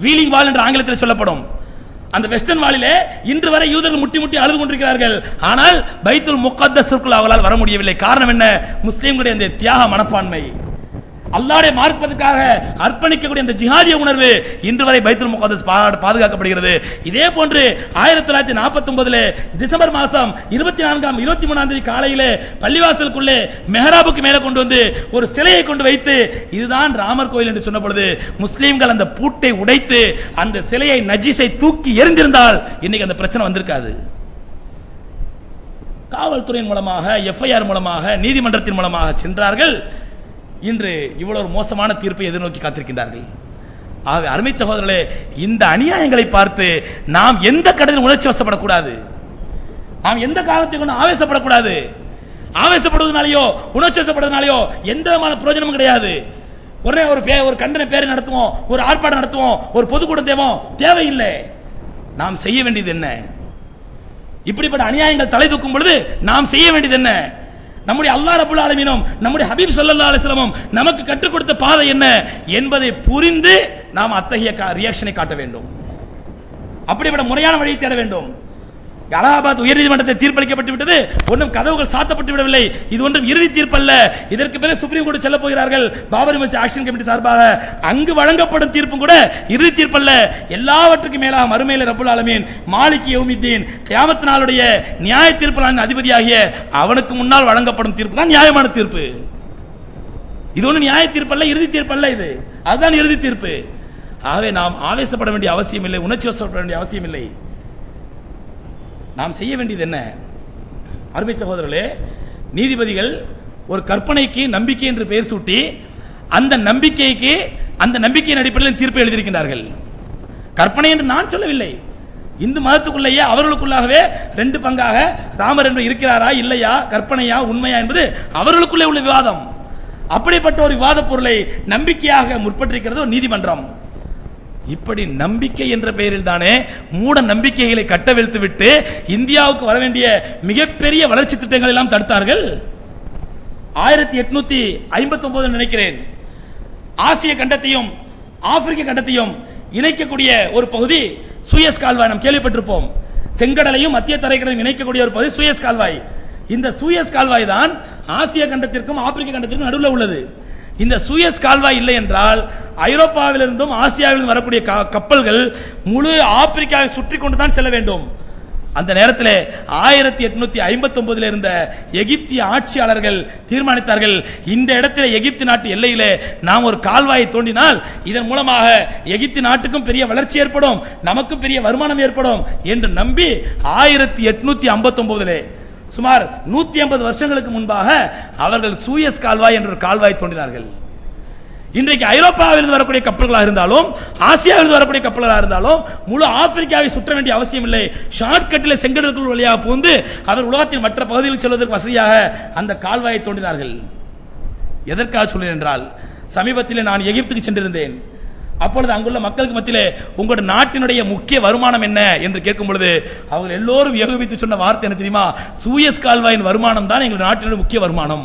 வீலிங் வால் என்று ஆங்கிலத்தில் சொல்லப்படும் அந்த வெஸ்டர்ன் வாலிலே இன்று வரை யூதர்கள் முட்டி முட்டி அழுது கொண்டிருக்கிறார்கள் ஆனால் பைத்துல் முகத்தஸிற்குள் அவர்களால் வர முடியவில்லை காரணம் என்ன முஸ்லிம்களுடைய அந்த தியாக மனப்பான்மை அல்லாஹ்வுடைய மார்க்கத்துக்காக அர்ப்பணிக்கக்கூடிய அந்த ஜிஹாதிய உணர்வு இன்று வரை பைத்துல் முகத்தஸ் பாதுகாக்கப்படுகிறது இதே போன்று ஆயிரத்தி தொள்ளாயிரத்தி நாற்பத்தி ஒன்பதுல டிசம்பர் மாசம் இருபத்தி நான்காம் இருபத்தி மூணாம் தேதி காலையிலே பள்ளிவாசலுக்குள்ளே மெஹராபுக்கு மேலே கொண்டு வந்து ஒரு சிலையை கொண்டு வைத்து இதுதான் ராமர் கோயில் என்று சொன்ன பொழுது முஸ்லீம்கள் அந்த பூட்டை உடைத்து அந்த சிலையை நஜீஸை தூக்கி எறிந்திருந்தால் இன்னைக்கு அந்த பிரச்சனை வந்திருக்காது காவல்துறையின் மூலமாக எஃப்ஐஆர் மூலமாக நீதிமன்றத்தின் மூலமாக சென்றார்கள் இன்று இவ்வளவு மோசமான தீர்ப்பை எதிர்நோக்கி காத்திருக்கின்றார்கள் ஆகவே அருமை சகோதரர்களே இந்த அநியாயங்களை பார்த்து நாம் எந்த கடலில் உணர்ச்சி வசப்படக்கூடாது நாம் எந்த காலத்தை கொண்டு ஆவேசப்படக்கூடாது ஆவேசப்படுவதனாலயோ உணர்ச்சி வசப்படுவதனாலயோ எந்த விதமான பிரயோஜனமும் கிடையாது உடனே ஒரு பே ஒரு கண்டன பேரை நடத்துவோம் ஒரு ஆர்ப்பாட்டம் நடத்துவோம் ஒரு பொதுக்கூட்டம் தேவோம் தேவையில்லை நாம் செய்ய வேண்டியது என்ன இப்படிப்பட்ட அநியாயங்கள் தலை தூக்கும் பொழுது நாம் செய்ய வேண்டியது என்ன நம்முடைய அல்லாஹ் ரபுல் ஆலமீனும் நம்முடைய ஹபீப் ஸல்லல்லாஹு அலைஹி வஸல்லமும் நமக்கு கற்றுக் கொடுத்த பாதை என்ன என்பதை புரிந்து நாம் அத்தகைய ரியாக்ஷனை காட்ட வேண்டும் அப்படிப்பட்ட முறையான வழியை தேட வேண்டும் அலகாபாத் உயர்நீதிமன்றத்தை தீர்ப்பளிக்கப்பட்டு விட்டது ஒன்றும் கதவுகள் சாத்தப்பட்டு விடவில்லை இது ஒன்றும் இறுதி தீர்ப்பல்ல இதற்கு பிறகு சுப்ரீம் கோர்ட் செல்ல போகிறார்கள் பாபரி மஸ்ஜித் ஆக்ஷன் கமிட்டி சார்பாக அங்கு வழங்கப்படும் தீர்ப்பும் கூட இறுதி தீர்ப்பல்ல எல்லாவற்றுக்கும் மேலாக மறுமையில ரப்புல் ஆலமீன் மாலிக் யௌமித்தீன் கியாமத் நாளுடைய நியாய தீர்ப்பு நாளின் அதிபதியாகிய அவனுக்கு முன்னால் வழங்கப்படும் தீர்ப்பு தான் நியாயமான தீர்ப்பு இது ஒன்றும் நியாய தீர்ப்பல்ல இறுதி தீர்ப்பல்ல இது அதுதான் இறுதி தீர்ப்பு ஆகவே நாம் ஆவேசப்பட வேண்டிய அவசியம் இல்லை உணர்ச்சி வசப்பட வேண்டிய அவசியம் இல்லை நாம் செய்ய வேண்டியது என்ன அருமை சகோதரர்களே நீதிபதிகள் ஒரு கற்பனைக்கு நம்பிக்கை என்று பெயர் சூட்டி அந்த நம்பிக்கைக்கு அந்த நம்பிக்கையின் அடிப்படையில் தீர்ப்பு எழுதியிருக்கின்றார்கள் கற்பனை என்று நான் சொல்லவில்லை இந்து மதத்துக்குள்ளேயே அவர்களுக்குள்ளாகவே ரெண்டு பங்காக ராமர் என்று இருக்கிறாரா இல்லையா கற்பனையா உண்மையா என்பது அவர்களுக்குள்ளே உள்ள விவாதம் அப்படிப்பட்ட ஒரு விவாத பொருளை நம்பிக்கையாக முற்பட்டிருக்கிறது ஒரு நீதிமன்றம் இப்படி நம்பிக்கை என்ற பெயரில் தானே மூட நம்பிக்கைகளை கட்டவிழ்த்து விட்டு இந்தியாவுக்கு வர வேண்டிய மிகப்பெரிய வளர்ச்சி திட்டங்கள் எல்லாம் தடுத்தார்கள் ஆயிரத்தி எட்நூத்தி ஐம்பத்தி ஒன்பது நினைக்கிறேன் ஆசிய கண்டத்தையும் ஆப்பிரிக்க கண்டத்தையும் இணைக்கக்கூடிய ஒரு பகுதி சுயஸ் கால்வாய் நாம் கேள்விப்பட்டிருப்போம் செங்கடலையும் மத்திய தரைக்கடலையும் இணைக்கக்கூடிய ஒரு பகுதி சுயஸ் கால்வாய் இந்த சுயஸ் கால்வாய் தான் ஆசிய கண்டத்திற்கும் ஆப்பிரிக்க கண்டத்திற்கும் நடுவில் உள்ளது இந்த சுயஸ் கால்வாய் இல்லை என்றால் ஐரோப்பாவிலிருந்தும் ஆசியாவிலிருந்து வரக்கூடிய கப்பல்கள் முழு ஆப்பிரிக்காவை சுற்றி கொண்டு தான் செல்ல வேண்டும் அந்த நேரத்தில் ஆயிரத்தி எட்நூத்தி ஐம்பத்தி ஒன்பதுல இருந்த எகிப்திய ஆட்சியாளர்கள் தீர்மானித்தார்கள் இந்த இடத்துல எகிப்து நாட்டு எல்லையில நாம் ஒரு கால்வாயை தோண்டினால் இதன் மூலமாக எகிப்து நாட்டுக்கும் பெரிய வளர்ச்சி ஏற்படும் நமக்கும் பெரிய வருமானம் ஏற்படும் என்று நம்பி ஆயிரத்தி எட்நூத்தி ஐம்பத்தி ஒன்பதுல சுமார் நூத்தி ஐம்பது வருஷங்களுக்கு முன்பாக அவர்கள் சூயஸ் கால்வாய் என்ற ஒரு கால்வாய் தோண்டினார்கள் இன்றைக்கு ஐரோப்பாவிலிருந்து வரக்கூடிய கப்பல்களாக இருந்தாலும் ஆசியாவிலிருந்து வரக்கூடிய கப்பல்களாக இருந்தாலும் முழு ஆப்பிரிக்காவை சுற்ற வேண்டிய அவசியம் இல்லை ஷார்ட்கட்டில் செங்கடல்கள் வழியாக புகுந்து அவர் உலகத்தின் மற்ற பகுதிகளுக்கு செல்வதற்கு வசதியாக அந்த கால்வாயை தோண்டினார்கள் எதற்காக சொல்கிறேன் என்றால் சமீபத்தில் நான் எகிப்துக்கு சென்றிருந்தேன் அப்பொழுது அங்குள்ள மக்களுக்கு மத்தியிலே உங்களுடைய நாட்டினுடைய முக்கிய வருமானம் என்ன என்று கேட்கும் பொழுது அவங்க எல்லோரும் ஏகோபித்து சொன்ன வார்த்தை என்ன தெரியுமா சூயஸ் கால்வாயின் வருமானம் தான் எங்கள் நாட்டினுடைய முக்கிய வருமானம்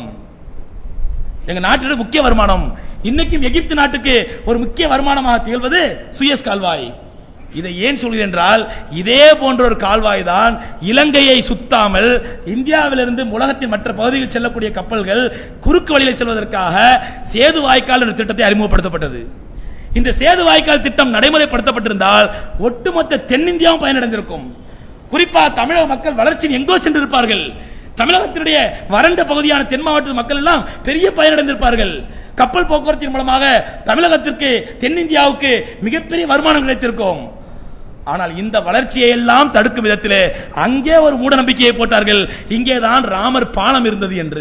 எங்க நாட்டினுடைய முக்கிய வருமானம் இன்னைக்கும் எகிப்து நாட்டுக்கு ஒரு முக்கிய வருமானமாக திகழ்வது சுயஸ் கால்வாய் இதை ஏன் சொல்கிறேன் என்றால் இதே போன்ற ஒரு கால்வாய் தான் இலங்கையை சுத்தாமல் இந்தியாவிலிருந்து உலகத்தின் மற்ற பகுதிகளில் செல்லக்கூடிய கப்பல்கள் குறுக்கு வழியில் செல்வதற்காக சேது வாய்க்கால் என்ற திட்டத்தை அறிமுகப்படுத்தப்பட்டது இந்த சேது வாய்க்கால் திட்டம் நடைமுறைப்படுத்தப்பட்டிருந்தால் ஒட்டுமொத்த தென்னிந்தியாவும் பயனடைந்திருக்கும் குறிப்பா தமிழக மக்கள் வளர்ச்சியில் எங்கோ சென்றிருப்பார்கள் தமிழகத்தினுடைய வறண்ட பகுதியான தென் மாவட்ட மக்கள் எல்லாம் பெரிய பயனடைந்திருப்பார்கள் கப்பல் போக்குவரத்தின் மூலமாக தமிழகத்திற்கு தென்னிந்தியாவுக்கு மிகப்பெரிய வருமானம் கிடைத்திருக்கும் ஆனால் இந்த வளர்ச்சியை எல்லாம் தடுக்கும் விதத்திலே அங்கே ஒரு மூட நம்பிக்கையை போட்டார்கள் இங்கேதான் ராமர் பாலம் இருந்தது என்று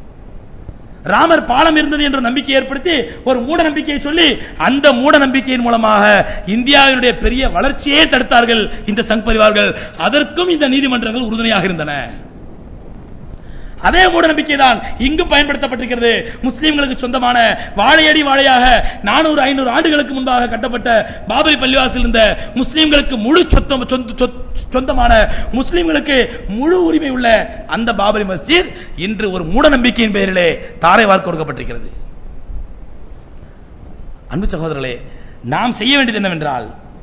ராமர் பாலம் இருந்தது என்ற நம்பிக்கை ஏற்படுத்தி ஒரு மூட நம்பிக்கையை சொல்லி அந்த மூட நம்பிக்கையின் மூலமாக இந்தியாவினுடைய பெரிய வளர்ச்சியே தடுத்தார்கள் இந்த சங் பரிவார்கள் அதற்கும் இந்த நீதிமன்றங்கள் உறுதுணையாக இருந்தன அதே மூட நம்பிக்கை தான் இங்கு பயன்படுத்தப்பட்டிருக்கிறது முஸ்லிம்களுக்கு சொந்தமான வாழையடி வாழையாக நானூறு ஐநூறு ஆண்டுகளுக்கு முன்பாக கட்டப்பட்ட பாபரி பள்ளிவாசல் இருந்த முஸ்லிம்களுக்கு முழு சொத்தம் சொந்த- சொத்- சொந்தமான முஸ்லிம்களுக்கு முழு உரிமை உள்ள அந்த பாபரி மஸ்ஜித் இன்று ஒரு மூட நம்பிக்கையின் பெயரிலே தாரை வார்க்க கொடுக்கப்பட்டிருக்கிறது அன்பு சகோதரர்களே நாம் செய்ய வேண்டியது என்னவென்றால்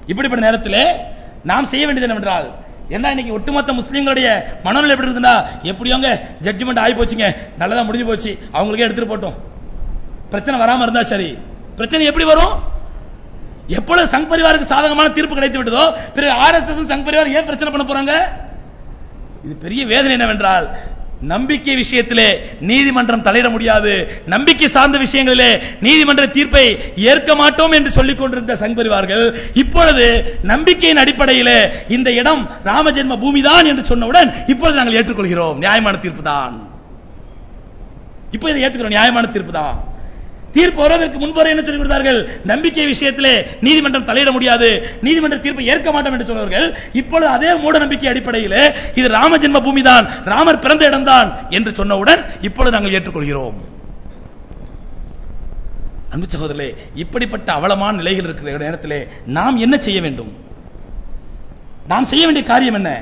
இப்படிப்பட்ட நேரத்தில் நாம் செய்ய வேண்டியது என்னவென்றால் என்ன இன்னைக்கு ஒட்டுமொத்த முஸ்லீம்களுடைய மனநிலை எப்படி இருக்குன்னா எப்படியோங்க ஜட்ஜ்மெண்ட் ஆகி போச்சுங்க நல்லதா முடிஞ்சு போச்சு அவங்களுக்கே எடுத்துட்டு போட்டோம் பிரச்சனை வராம இருந்தா சரி பிரச்சனை எப்படி வரும் எப்பொழுது சங் பரிவாருக்கு சாதகமான தீர்ப்பு கிடைத்து விட்டதோ பிறகு ஆர்எஸ்எஸ் சங் பரிவார் ஏன் பிரச்சனை பண்ண போறாங்க இது பெரிய வேதனை என்னவென்றால் நம்பிக்கை விஷயத்திலே நீதிமன்றம் தலையிட முடியாது நம்பிக்கை சார்ந்த விஷயங்களிலே நீதிமன்ற தீர்ப்பை ஏற்க மாட்டோம் என்று சொல்லிக் கொண்டிருந்த சங்பரிவார்கள் இப்பொழுது நம்பிக்கையின் அடிப்படையிலே இந்த இடம் ராமஜென்ம பூமி தான் என்று சொன்னவுடன் இப்பொழுது நாங்கள் ஏற்றுக்கொள்கிறோம் நியாயமான தீர்ப்பு தான் இப்போ இதை ஏற்றுக்கிறோம் நியாயமான தீர்ப்பு தான் தீர்ப்பு வருவதற்கு முன்பு வரை என்ன சொல்லி கொடுத்தார்கள் நம்பிக்கை விஷயத்திலே நீதிமன்றம் தலையிட முடியாது நீதிமன்ற தீர்ப்பை ஏற்க மாட்டோம் என்று சொன்னவர்கள் இப்பொழுது அதே மூட நம்பிக்கை அடிப்படையில் இது ராம ஜென்ம பூமி தான் ராமர் பிறந்த இடம்தான் என்று சொன்னவுடன் இப்பொழுது நாங்கள் ஏற்றுக்கொள்கிறோம் அன்பு சகோதரர்களே இப்படிப்பட்ட அவலமான நிலைகள் இருக்கிற நேரத்திலே நாம் என்ன செய்ய வேண்டும் நாம் செய்ய வேண்டிய காரியம் என்ன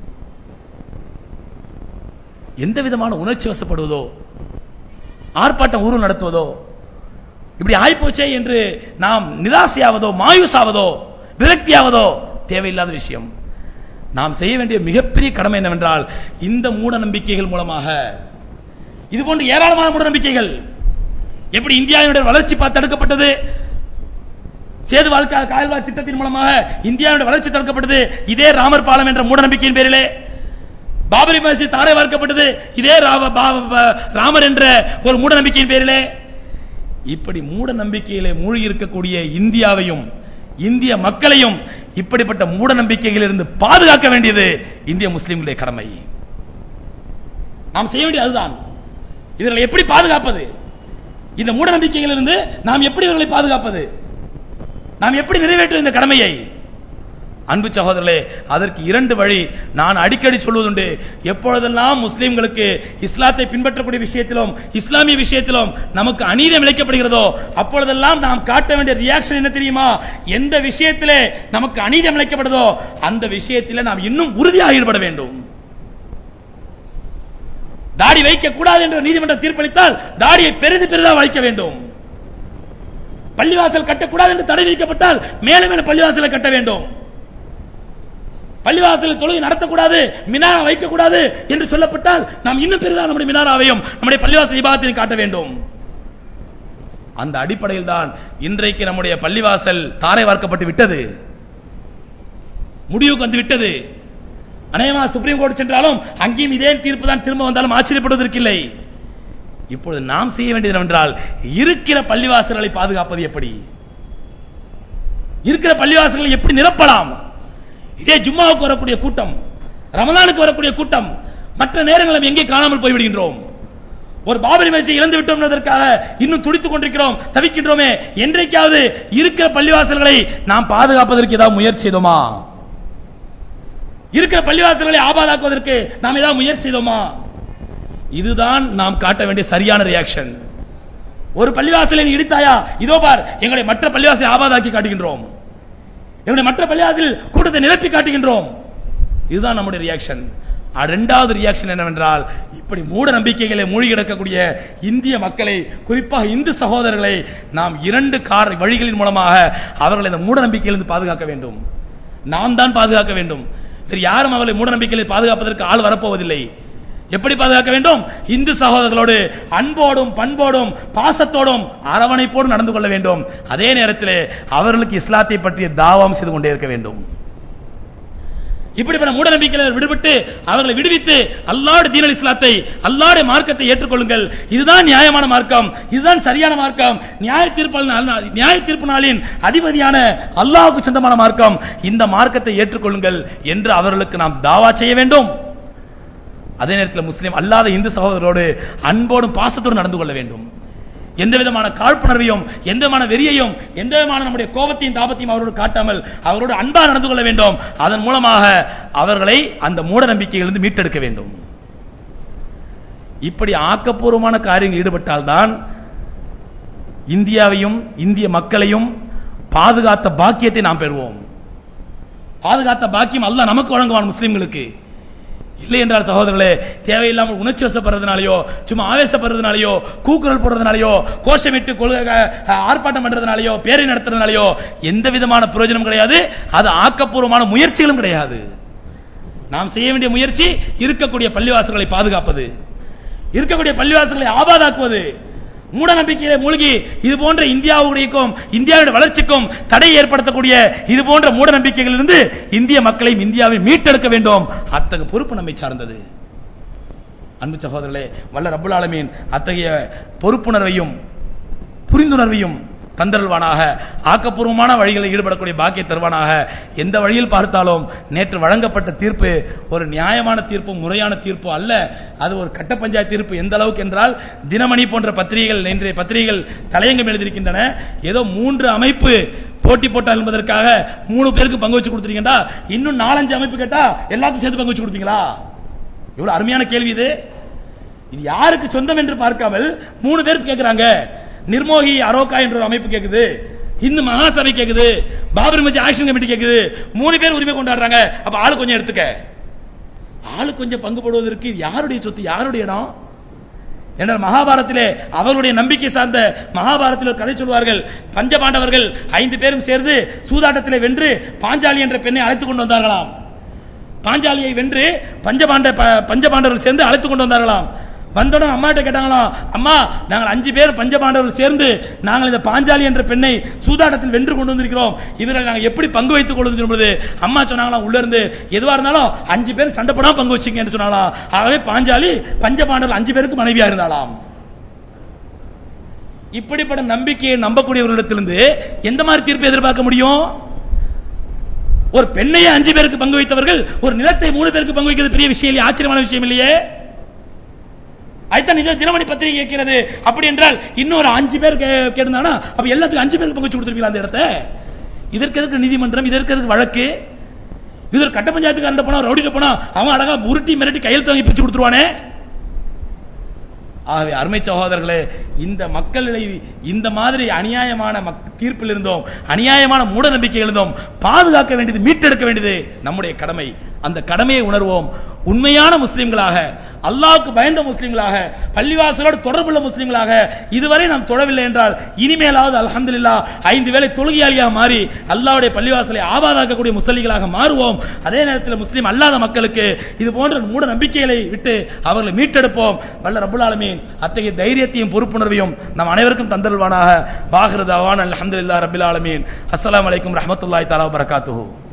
எந்த விதமான உணர்ச்சி வசப்படுவதோ ஆர்ப்பாட்டம் ஊர்வலம் நடத்துவதோ இப்படி ஆய்ப்போச்சே என்று நாம் நிராசையாவதோ மாயுசாவதோ விரக்தியாவதோ தேவையில்லாத விஷயம் நாம் செய்ய வேண்டிய மிகப்பெரிய கடமை என்னவென்றால் இந்த மூட நம்பிக்கைகள் மூலமாக இது போன்ற ஏராளமான மூட நம்பிக்கைகள் எப்படி இந்தியாவினுடைய வளர்ச்சி பார்த்து தடுக்கப்பட்டது சேது வாழ்க்கை கால்வாய் திட்டத்தின் மூலமாக இந்தியாவுடைய வளர்ச்சி தடுக்கப்பட்டது இதே ராமர் பாலம் என்ற மூட நம்பிக்கையின் பேரிலே பாபரி மஸ்ஜித் தாரை வார்க்கப்பட்டது இதே ராவ- பா- பா- ராமர் என்ற ஒரு மூட நம்பிக்கையின் பேரிலே இப்படி மூட நம்பிக்கையிலே மூழ்கி இருக்கக்கூடிய இந்தியாவையும் இந்திய மக்களையும் இப்படிப்பட்ட மூட நம்பிக்கைகளிலிருந்து பாதுகாக்க வேண்டியது இந்திய முஸ்லிம்களுடைய கடமை நாம் செய்ய வேண்டியது அதுதான் இவர்களை எப்படி பாதுகாப்பது இந்த மூட நம்பிக்கைகளிலிருந்து நாம் எப்படி இவர்களை பாதுகாப்பது நாம் எப்படி நிறைவேற்றும் இந்த கடமையை அன்பு சகோதரர்களே அதற்கு இரண்டு வழி நான் அடிக்கடி சொல்வதுண்டு எப்பொழுதெல்லாம் முஸ்லிம்களுக்கு இஸ்லாத்தை பின்பற்றக்கூடிய விஷயத்திலும் இஸ்லாமிய விஷயத்திலும் நமக்கு அநீதம் இழைக்கப்படுகிறதோ அப்பொழுதெல்லாம் நாம் காட்ட வேண்டிய ரியாக்ஷன் என்ன தெரியுமா எந்த விஷயத்திலே நமக்கு அநீதம் இழைக்கப்படுதோ அந்த விஷயத்திலே நாம் இன்னும் உறுதியாக ஈடுபட வேண்டும் தாடி வைக்க கூடாது என்று நீதிமன்ற தீர்ப்பளித்தால் தாடியை பெரிது பெரிதாக வைக்க வேண்டும் பள்ளிவாசல் கட்டக்கூடாது என்று தடை விதிக்கப்பட்டால் மேலும் மேலும் பள்ளிவாசலை கட்ட வேண்டும் பள்ளிவாசலில் தொழுகை நடத்தக்கூடாது மினாரா வைக்கக்கூடாது என்று சொல்லப்பட்டால் நாம் இன்னும் பெரிதாக நம்முடைய மினாராவையும் நம்முடைய பள்ளிவாசல் விபாகத்தையும் காட்ட வேண்டும் அந்த அடிப்படையில் தான் இன்றைக்கு நம்முடைய பள்ளிவாசல் தாரை வார்க்கப்பட்டு விட்டது முடிவுக்கு வந்து விட்டது அநேகமா சுப்ரீம் கோர்ட் சென்றாலும் அங்கேயும் இதே தீர்ப்பு தான் திரும்ப வந்தாலும் ஆச்சரியப்படுவதற்கில்லை இப்பொழுது நாம் செய்ய வேண்டியது என்னவென்றால் இருக்கிற பள்ளிவாசல்களை பாதுகாப்பது எப்படி இருக்கிற பள்ளிவாசல்களை எப்படி நிரப்பலாம் இதே ஜும்மாவுக்கு வரக்கூடிய கூட்டம் ரமலானுக்கு வரக்கூடிய கூட்டம் மற்ற நேரங்களும் எங்கே காணாமல் போய்விடுகின்றோம் ஒரு பாபரி மசீதை இழந்து விட்டோம் என்பதற்காக இன்னும் துடித்துக் கொண்டிருக்கிறோம் தவிக்கின்றோமே என்றைக்காவது இருக்கிற பள்ளிவாசல்களை நாம் பாதுகாப்பதற்கு ஏதாவது முயற்சி செய்தோமா இருக்கிற பள்ளிவாசல்களை ஆபாதாக்குவதற்கு நாம் ஏதாவது முயற்சி செய்தோமா இதுதான் நாம் காட்ட வேண்டிய சரியான ரியாக்ஷன் ஒரு பள்ளிவாசலை நீ இடித்தாயா இதோ பார் எங்களை மற்ற பள்ளிவாசலை ஆபாதாக்கி காட்டுகின்றோம் எங்களுடைய மற்ற பள்ளிவாசல் கூட்டத்தை நிரப்பி காட்டுகின்றோம் இதுதான் நம்முடைய ரியாக்ஷன் இரண்டாவது ரியாக்ஷன் என்னவென்றால் இப்படி மூட நம்பிக்கைகளை மூழ்கி கிடக்கக்கூடிய இந்திய மக்களை குறிப்பாக இந்து சகோதரர்களை நாம் இரண்டு கார் வழிகளின் மூலமாக அவர்களை இந்த மூட நம்பிக்கையிலிருந்து பாதுகாக்க வேண்டும் நாம் தான் பாதுகாக்க வேண்டும் வேறு யாரும் அவர்களை மூட நம்பிக்கைகளை பாதுகாப்பதற்கு ஆள் வரப்போவதில்லை எப்படி பாதுகாக்க வேண்டும் இந்து சகோதரர்களோடு அன்போடும் பண்போடும் பாசத்தோடும் அரவணைப்போடும் நடந்து கொள்ள வேண்டும் அதே நேரத்தில் அவர்களுக்கு இஸ்லாத்தை பற்றிய தாவம் செய்து கொண்டே இருக்க வேண்டும் இப்படிப்பட்ட மூட நம்பிக்கையில் விடுபட்டு அவர்களை விடுவித்து அல்லாஹ்வுடைய தீனல் இஸ்லாத்தை அல்லாஹ்வுடைய மார்க்கத்தை ஏற்றுக்கொள்ளுங்கள் இதுதான் நியாயமான மார்க்கம் இதுதான் சரியான மார்க்கம் நியாய தீர்ப்பு நாள்- நியாய தீர்ப்பு நாளின் அதிபதியான அல்லாஹ்வுக்கு சொந்தமான மார்க்கம் இந்த மார்க்கத்தை ஏற்றுக்கொள்ளுங்கள் என்று அவர்களுக்கு நாம் தாவா செய்ய வேண்டும் அதே நேரத்தில் முஸ்லிம் அல்லாத இந்து சகோதரரோடு அன்போடும் பாசத்தோடும் நடந்து கொள்ள வேண்டும் எந்த விதமான காழ்ப்புணர்வையும் எந்த விதமான வெறியையும் எந்த விதமான நம்முடைய கோபத்தையும் தாபத்தையும் அவரோடு காட்டாமல் அவரோடு அன்பா நடந்து கொள்ள வேண்டும் அதன் மூலமாக அவர்களை அந்த மூட நம்பிக்கையிலிருந்து மீட்டெடுக்க வேண்டும் இப்படி ஆக்கப்பூர்வமான காரியங்கள் ஈடுபட்டால்தான் இந்தியாவையும் இந்திய மக்களையும் பாதுகாத்த பாக்கியத்தை நாம் பெறுவோம் பாதுகாத்த பாக்கியம் அல்லாஹ் நமக்கு வழங்குவான் முஸ்லிம்களுக்கு இல்லை என்றால் சகோதரர்களே தேவையில்லாமல் உணர்ச்சி வசப்படுறதுனாலயோ சும்மா ஆவேசப்படுறதுனாலயோ கூக்குரல் போடுறதுனாலயோ கோஷமிட்டு கொள்கை அஹ், ஆர்ப்பாட்டம் பண்றதுனாலயோ பேரை நடத்துறதுனாலயோ எந்த விதமான பிரயோஜனம் கிடையாது அது ஆக்கப்பூர்வமான முயற்சிகளும் கிடையாது நாம் செய்ய வேண்டிய முயற்சி இருக்கக்கூடிய பள்ளிவாசல்களை பாதுகாப்பது இருக்கக்கூடிய பள்ளிவாசல்களை ஆபாதாக்குவது மூட நம்பிக்கையிலே மூழ்கி இது போன்ற இந்தியாவுடையக்கும் இந்தியாவுடைய வளர்ச்சிக்கும் தடை ஏற்படுத்தக்கூடிய இது போன்ற மூட நம்பிக்கைகளிலிருந்து இந்திய மக்களையும் இந்தியாவை மீட்டெடுக்க வேண்டும் அத்தகைய பொறுப்பு நம்மை சார்ந்தது அன்பு சகோதரர்களே வல்ல ரப்புல் ஆலமீன் அத்தகைய பொறுப்புணர்வையும் புரிந்துணர்வையும் தந்தருள்வானாக ஆக்கப்பூர்வமான வழிகளில் ஈடுபடக்கூடிய பாக்கிய தருவானாக எந்த வழியில் பார்த்தாலும் நேற்று வழங்கப்பட்ட தீர்ப்பு ஒரு நியாயமான தீர்ப்பு முறையான தீர்ப்பு அல்ல அது ஒரு கட்ட பஞ்சாயத்து தீர்ப்பு எந்த அளவுக்கு என்றால் தினமணி போன்ற பத்திரிகைகள் இன்றைய பத்திரிகைகள் தலையங்கம் எழுதியிருக்கின்றன ஏதோ மூன்று அமைப்பு போட்டி போட்டால் என்பதற்காக மூணு பேருக்கு பங்கு வச்சு கொடுத்துருக்கீங்கடா இன்னும் நாலஞ்சு அமைப்பு கேட்டா எல்லாத்தையும் சேர்த்து பங்கு வச்சு கொடுப்பீங்களா எவ்வளவு அருமையான கேள்வி இது இது யாருக்கு சொந்தம் என்று பார்க்காமல் மூணு பேர் கேட்கிறாங்க நிர்மோகி அரோகா என்ற ஒரு அமைப்பு கேக்குது இந்து மகாசபை கேக்குது பாபர் மஜி ஆக்ஷன் கமிட்டி கேக்குது மூணு பேர் உரிமை கொண்டாடுறாங்க அப்ப ஆளு கொஞ்சம் எடுத்துக்க ஆளு கொஞ்சம் பங்கு போடுவதற்கு இது யாருடைய சொத்து யாருடைய இடம் என்றால் மகாபாரத்திலே அவர்களுடைய நம்பிக்கை சார்ந்த மகாபாரத்தில் ஒரு கதை சொல்வார்கள் பஞ்சபாண்டவர்கள் ஐந்து பேரும் சேர்ந்து சூதாட்டத்திலே வென்று பாஞ்சாலி என்ற பெண்ணை அழைத்துக் கொண்டு வந்தார்களாம் பாஞ்சாலியை வென்று பஞ்சபாண்ட ப- பஞ்சபாண்டவர்கள் சேர்ந்து அழைத்துக் கொண்டு வந்தார்களாம் வந்தவுடன் அம்மாட்ட கேட்டாங்களாம் அம்மா நாங்கள் அஞ்சு பேர் பஞ்சபாண்டவர்கள் சேர்ந்து நாங்கள் இந்த பாஞ்சாலி என்ற பெண்ணை சூதாட்டத்தில் வென்று கொண்டு வந்திருக்கிறோம் இவரை நாங்கள் எப்படி பங்கு வைத்துக் கொள்வது என்பது அம்மா சொன்னாங்களாம் உள்ள இருந்து எதுவா இருந்தாலும் அஞ்சு பேர் சண்டை போடாம பங்கு வச்சுங்க என்று சொன்னாலாம் ஆகவே பாஞ்சாலி பஞ்சபாண்டவர்கள் அஞ்சு பேருக்கு மனைவியா இருந்தாலாம் இப்படிப்பட்ட நம்பிக்கையை நம்பக்கூடியவர்களிடத்திலிருந்து எந்த மாதிரி தீர்ப்பு எதிர்பார்க்க முடியும் ஒரு பெண்ணையே அஞ்சு பேருக்கு பங்கு வைத்தவர்கள் ஒரு நிலத்தை மூணு பேருக்கு பங்கு வைக்கிறது பெரிய விஷயம் இல்லையே ஆச்சரியமான விஷயம் இல்லையே அதுதான் இது தினமணி பத்திரிகை கேட்கிறது அப்படி என்றால் இன்னொரு அஞ்சு பேர் கே- கேட்டிருந்தாங்கன்னா அப்ப எல்லாத்துக்கும் அஞ்சு பேருக்கு பங்கு வச்சு கொடுத்துருப்பீங்களா அந்த இடத்த இதற்கு எதுக்கு நீதிமன்றம் இதற்கு எதுக்கு வழக்கு இது ஒரு கட்ட பஞ்சாயத்துக்காரன் போனா ரவுடிட்ட போனா அவன் அழகா உருட்டி மிரட்டி கையெழுத்து வாங்கி பிரிச்சு கொடுத்துருவானே ஆகவே அருமை சகோதரர்களே இந்த மக்களை இந்த மாதிரி அநியாயமான மக்- தீர்ப்பில் இருந்தோம் அநியாயமான மூட நம்பிக்கைகள் இருந்தோம் பாதுகாக்க வேண்டியது மீட்டெடுக்க வேண்டியது நம்முடைய கடமை அந்த கடமையை உணர்வோம் உண்மையான முஸ்லிம்களாக அல்லாஹ்வுக்கு பயந்த முஸ்லிம்களாக பள்ளிவாசலோடு தொடர்புள்ள முஸ்லிம்களாக இதுவரை நாம் தொழவில்லை என்றால் இனிமேலாவது அல்ஹம்துலில்லாஹ் ஐந்து வேளை தொழுகையாளியாக மாறி அல்லாஹ்வுடைய பள்ளிவாசலை ஆபாதாக்கக்கூடிய முஸ்லிம்களாக மாறுவோம் அதே நேரத்தில் முஸ்லிம் அல்லாத மக்களுக்கு இது போன்ற மூட நம்பிக்கைகளை விட்டு அவர்களை மீட்டெடுப்போம் வல்ல ரப்புல் ஆலமீன் அத்தகைய தைரியத்தையும் பொறுப்புணர்வையும் நம் அனைவருக்கும் தந்தருள்வானாக வாகிறது அவான் அல்ஹம்துலில்லாஹ் ரபில் ஆலமீன் அஸ்ஸலாமு அலைக்கும் ரஹ்மத்துல்லாஹி தஆலா வபரகாத்துஹு